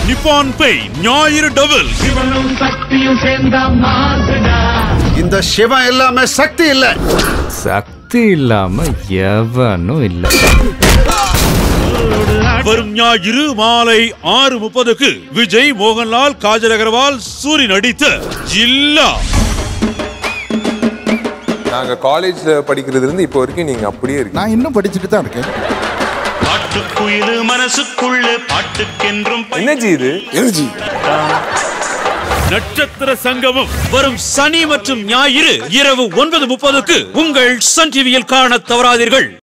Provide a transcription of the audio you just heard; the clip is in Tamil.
நிப்பான் பெய் ஞாயிறு டபுள் சிவனும் சக்தியும் சேர்ந்தா மாசுடா இந்த சிவன் எல்லாமே சக்தி இல்ல சக்தி இல்லாம எவனும் இல்லை வரும் ஞாயிறு மாலை ஆறு முப்பதுக்கு விஜய் மோகன்லால் காஜல் அகர்வால் சூரி நடித்த ஜில்லா நாங்க காலேஜ்ல படிக்கிறதுல இருந்து இப்போ வரைக்கும் நீங்க அப்படியே இருக்கீங்க நான் இன்னும் படிச்சுட்டு தான் இருக்கேன் பாட்டுக்குயிலு மனசுக்குள்ள பாட்டுக்கென்றும் என்னஜி இது எனர்ஜி நட்சத்திர சங்கமம் வரும் சனி மற்றும் ஞாயிறு இரவு ஒன்பது முப்பதுக்கு உங்கள் சன் டிவியில் காண தவறாதீர்கள்